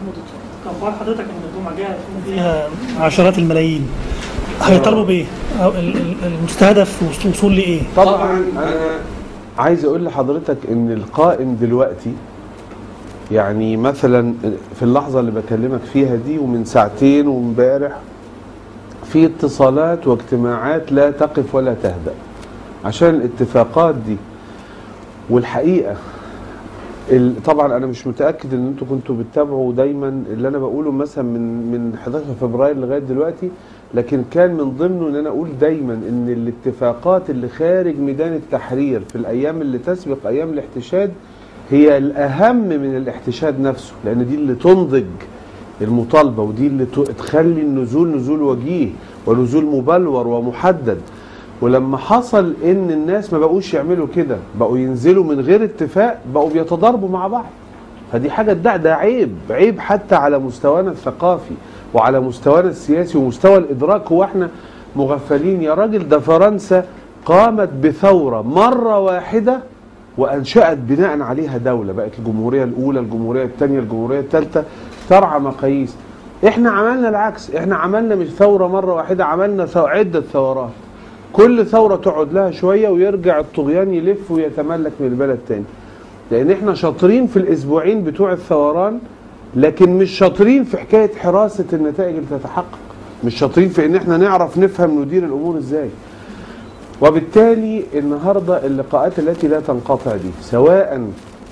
محمود اقوال حضرتك ان الجمعه جايه يكون فيها عشرات الملايين هيطالبوا بايه؟ أو ال- ال- المستهدف وصول لايه؟ طبعا انا عايز اقول لحضرتك ان القائم دلوقتي يعني مثلا في اللحظه اللي بكلمك فيها دي ومن ساعتين وامبارح في اتصالات واجتماعات لا تقف ولا تهدأ عشان الاتفاقات دي والحقيقه ال- طبعا انا مش متاكد ان انتوا كنتوا بتتابعوا دايما اللي انا بقوله مثلا من من 11 فبراير لغايه دلوقتي لكن كان من ضمنه ان انا اقول دايما ان الاتفاقات اللي خارج ميدان التحرير في الايام اللي تسبق ايام الاحتشاد هي الاهم من الاحتشاد نفسه لان دي اللي تنضج المطالبه ودي اللي ت- تخلي النزول نزول وجيه ونزول مبلور ومحدد ولما حصل ان الناس ما بقوش يعملوا كده بقوا ينزلوا من غير اتفاق بقوا بيتضاربوا مع بعض فدي حاجه ده ده عيب عيب حتى على مستوانا الثقافي وعلى مستوانا السياسي ومستوى الادراك هو احنا مغفلين يا راجل ده فرنسا قامت بثوره مره واحده وانشات بناء عليها دوله بقت الجمهوريه الاولى الجمهوريه الثانيه الجمهوريه الثالثه ترعى مقاييس احنا عملنا العكس احنا عملنا مش ثوره مره واحده عملنا ثو- عده ثورات كل ثوره تقعد لها شويه ويرجع الطغيان يلف ويتملك من البلد تاني لان احنا شاطرين في الاسبوعين بتوع الثوران لكن مش شاطرين في حكايه حراسه النتائج اللي تتحقق مش شاطرين في ان احنا نعرف نفهم ندير الامور ازاي وبالتالي النهارده اللقاءات التي لا تنقطع دي سواء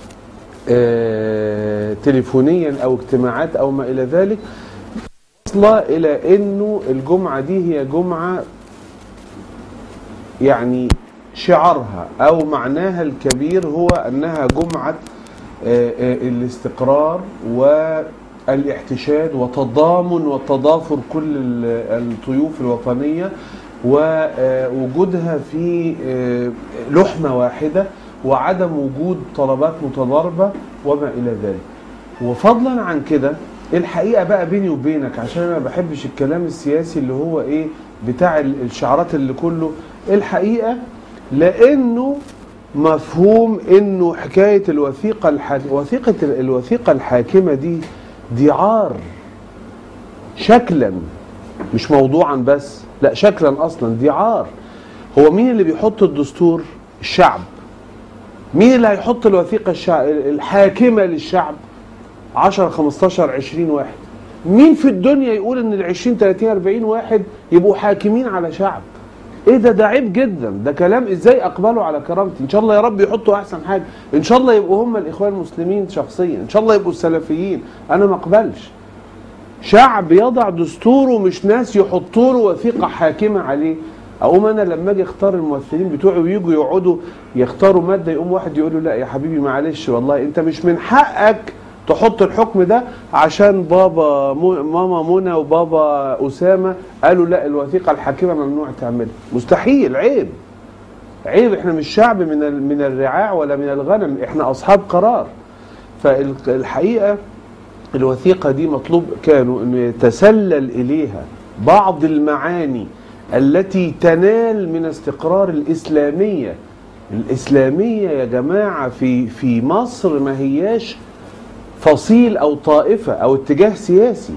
آه، تليفونيا او اجتماعات او ما الى ذلك واصله الى انه الجمعه دي هي جمعه يعني شعارها او معناها الكبير هو انها جمعه آه، آه، الاستقرار والاحتشاد وتضامن وتضافر كل ال- الطيوف الوطنيه ووجودها في آه، لحمه واحده وعدم وجود طلبات متضاربه وما الى ذلك. وفضلا عن كده الحقيقه بقى بيني وبينك عشان انا ما بحبش الكلام السياسي اللي هو ايه بتاع ال- الشعارات اللي كله الحقيقه لانه مفهوم انه حكايه الوثيقه الحاكمه وثيقه ال- الوثيقه الحاكمه دي دي عار شكلا مش موضوعا بس لا شكلا اصلا دي عار هو مين اللي بيحط الدستور الشعب مين اللي هيحط الوثيقه الشع... الحاكمه للشعب 10 15 20 واحد مين في الدنيا يقول ان ال 20 30 40 واحد يبقوا حاكمين على شعب ايه ده ده عيب جدا ده كلام ازاي اقبله على كرامتي ان شاء الله يا رب يحطوا احسن حاجه ان شاء الله يبقوا هم الاخوان المسلمين شخصيا ان شاء الله يبقوا السلفيين انا ما اقبلش شعب يضع دستوره مش ناس يحطوا له وثيقه حاكمه عليه اقوم انا لما اجي اختار الممثلين بتوعي ويجوا يقعدوا يختاروا ماده يقوم واحد يقول له لا يا حبيبي معلش والله انت مش من حقك تحط الحكم ده عشان بابا مو ماما منى وبابا اسامه قالوا لا الوثيقه الحاكمه ممنوع تعملها مستحيل عيب عيب احنا مش شعب من ال- من الرعاع ولا من الغنم احنا اصحاب قرار فالحقيقه الوثيقة دي مطلوب كانوا انه يتسلل اليها بعض المعاني التي تنال من استقرار الاسلامية الاسلامية يا جماعة في في مصر ما هياش فصيل او طائفة او اتجاه سياسي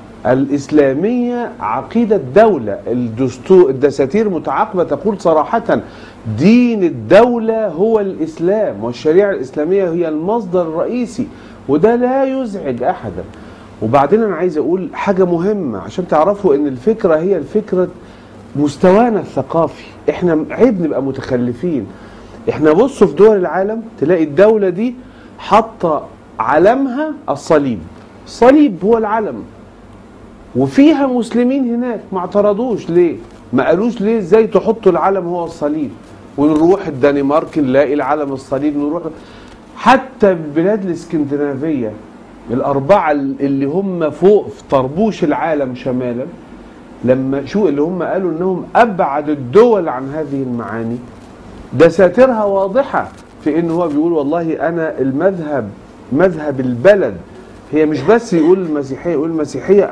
الإسلامية عقيدة دولة الدستور الدساتير متعاقبة تقول صراحة دين الدولة هو الإسلام والشريعة الإسلامية هي المصدر الرئيسي وده لا يزعج أحدا وبعدين أنا عايز أقول حاجة مهمة عشان تعرفوا إن الفكرة هي الفكرة مستوانا الثقافي احنا عيب نبقى متخلفين احنا بصوا في دول العالم تلاقي الدولة دي حاطة علمها الصليب الصليب هو العلم وفيها مسلمين هناك ما اعترضوش ليه ما قالوش ليه ازاي تحطوا العلم هو الصليب ونروح الدنمارك نلاقي العلم الصليب نروح حتى البلاد الاسكندنافيه الاربعه اللي هم فوق في طربوش العالم شمالا لما شو اللي هم قالوا انهم ابعد الدول عن هذه المعاني دساتيرها واضحه في ان هو بيقول والله انا المذهب مذهب البلد هي مش بس يقول المسيحيه يقول المسيحيه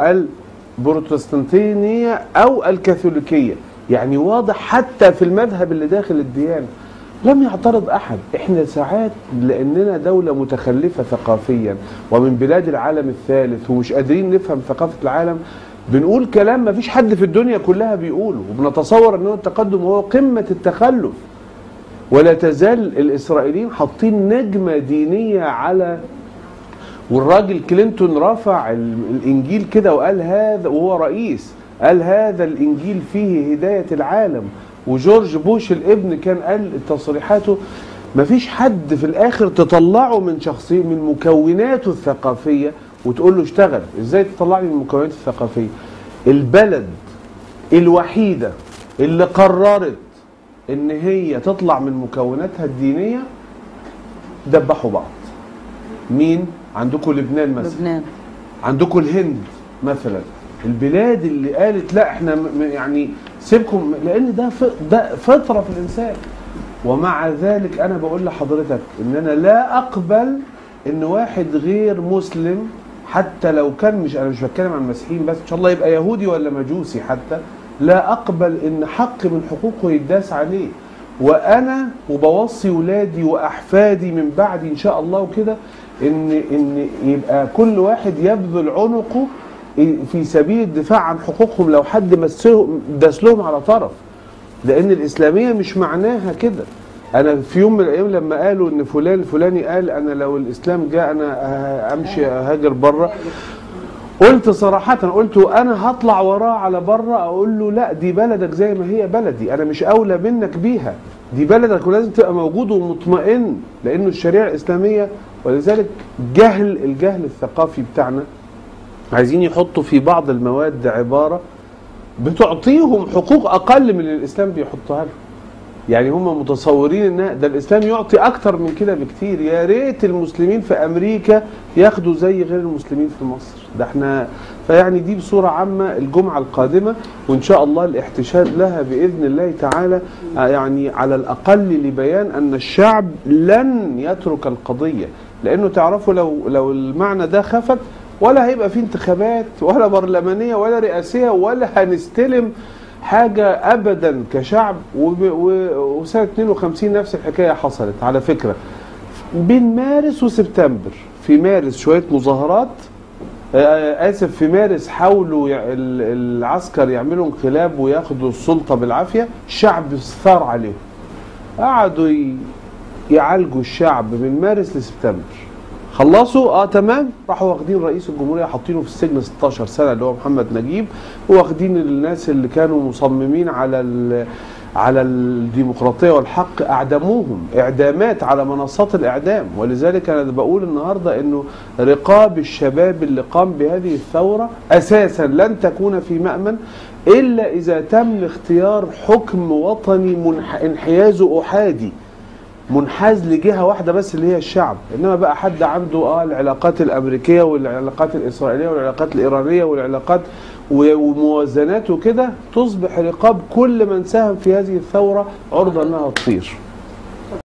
البروتستانتينيه او الكاثوليكيه يعني واضح حتى في المذهب اللي داخل الديانه لم يعترض احد احنا ساعات لاننا دوله متخلفه ثقافيا ومن بلاد العالم الثالث ومش قادرين نفهم ثقافه العالم بنقول كلام ما فيش حد في الدنيا كلها بيقوله وبنتصور ان هو التقدم هو قمه التخلف ولا تزال الاسرائيليين حاطين نجمه دينيه على والراجل كلينتون رفع ال- الانجيل كده وقال هذا وهو رئيس قال هذا الانجيل فيه هدايه العالم وجورج بوش الابن كان قال تصريحاته مفيش حد في الاخر تطلعه من شخصيه من مكوناته الثقافيه وتقول له اشتغل ازاي تطلعني من المكونات الثقافيه البلد الوحيده اللي قررت ان هي تطلع من مكوناتها الدينيه دبحوا بعض مين عندكم لبنان مثلا لبنان عندكم الهند مثلا البلاد اللي قالت لا احنا م- م- يعني سيبكم لان ده ف- ده فطره في الانسان ومع ذلك انا بقول لحضرتك ان انا لا اقبل ان واحد غير مسلم حتى لو كان مش انا مش بتكلم عن المسيحيين بس ان شاء الله يبقى يهودي ولا مجوسي حتى لا اقبل ان حق من حقوقه يداس عليه وانا وبوصي ولادي واحفادي من بعدي ان شاء الله وكده ان ان يبقى كل واحد يبذل عنقه في سبيل الدفاع عن حقوقهم لو حد مسهم داس لهم على طرف لان الاسلاميه مش معناها كده انا في يوم من الايام لما قالوا ان فلان الفلاني قال انا لو الاسلام جاء انا ه- امشي هاجر بره قلت صراحة قلت أنا هطلع وراه على بره أقول له لا دي بلدك زي ما هي بلدي أنا مش أولى منك بيها دي بلدك ولازم تبقى موجود ومطمئن لأنه الشريعة الإسلامية ولذلك جهل الجهل الثقافي بتاعنا عايزين يحطوا في بعض المواد عبارة بتعطيهم حقوق أقل من اللي الإسلام بيحطها لهم يعني هم متصورين ان ده الاسلام يعطي اكتر من كده بكتير يا ريت المسلمين في امريكا ياخدوا زي غير المسلمين في مصر ده احنا فيعني دي بصوره عامه الجمعه القادمه وان شاء الله الاحتشاد لها باذن الله تعالى آه، يعني على الاقل لبيان ان الشعب لن يترك القضيه لانه تعرفوا لو لو المعنى ده خفت ولا هيبقى في انتخابات ولا برلمانيه ولا رئاسيه ولا هنستلم حاجة أبدا كشعب وب- و- وسنة 52 نفس الحكاية حصلت على فكرة بين مارس وسبتمبر في مارس شوية مظاهرات آه، آسف في مارس حاولوا يع- ال- العسكر يعملوا انقلاب وياخدوا السلطة بالعافية الشعب ثار عليهم قعدوا ي- يعالجوا الشعب من مارس لسبتمبر خلصوا اه تمام راحوا واخدين رئيس الجمهوريه حاطينه في السجن 16 سنه اللي هو محمد نجيب واخدين الناس اللي كانوا مصممين على ال- على الديمقراطيه والحق اعدموهم اعدامات على منصات الاعدام ولذلك انا بقول النهارده انه رقاب الشباب اللي قام بهذه الثوره اساسا لن تكون في مامن الا اذا تم اختيار حكم وطني منح... انحيازه احادي منحاز لجهه واحده بس اللي هي الشعب انما بقى حد عنده اه العلاقات الامريكيه والعلاقات الاسرائيليه والعلاقات الايرانيه والعلاقات و- وموازنات وكده تصبح رقاب كل من ساهم في هذه الثوره عرضه انها تطير